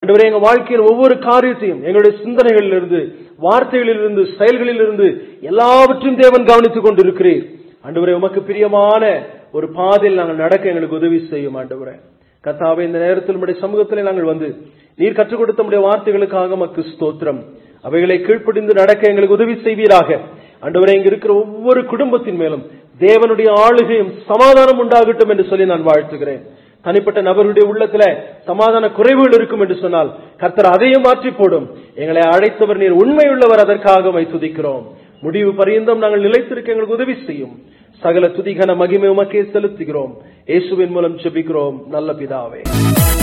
ஆண்டவரே எங்க வாழ்க்கையின் ஒவ்வொரு காரியத்தையும் எங்களுடைய சிந்தனைகளிலிருந்து வார்த்தைகளிலிருந்து செயல்களிலிருந்து எல்லாவற்றையும் தேவன் கவனித்துக் கொண்டிருக்கிறீர் ஆண்டவரே உமக்கு பிரியமான ஒரு பாதையில் நாங்கள் நடக்க எங்களுக்கு உதவி செய்யும் ஆண்டவரே கத்தாவே இந்த நேரத்தில் நம்முடைய சமூகத்திலே நாங்கள் வந்து நீர் கற்றுக் கொடுத்த நம்முடைய வார்த்தைகளுக்காக மக்கு ஸ்தோத்திரம் அவைகளை கீழ்ப்படிந்து நடக்க எங்களுக்கு உதவி செய்வீராக ஆண்டவரே இங்க இருக்கிற ஒவ்வொரு குடும்பத்தின் மேலும் தேவனுடைய ஆளுகையும் சமாதானம் உண்டாகட்டும் என்று சொல்லி நான் வாழ்த்துகிறேன் தனிப்பட்ட நபருடைய உள்ளத்துல சமாதான குறைவுகள் இருக்கும் என்று சொன்னால் கர்த்தர் அதையும் மாற்றி போடும் எங்களை அழைத்தவர் நீர் உண்மையுள்ளவர் அதற்காக மை துதிக்கிறோம் முடிவு பரியந்தம் நாங்கள் நிலைத்திருக்க எங்களுக்கு உதவி செய்யும் சகல துதிகன மகிமை உமக்கே செலுத்துகிறோம் இயேசுவின் மூலம் ஜெபிக்கிறோம் நல்ல பிதாவே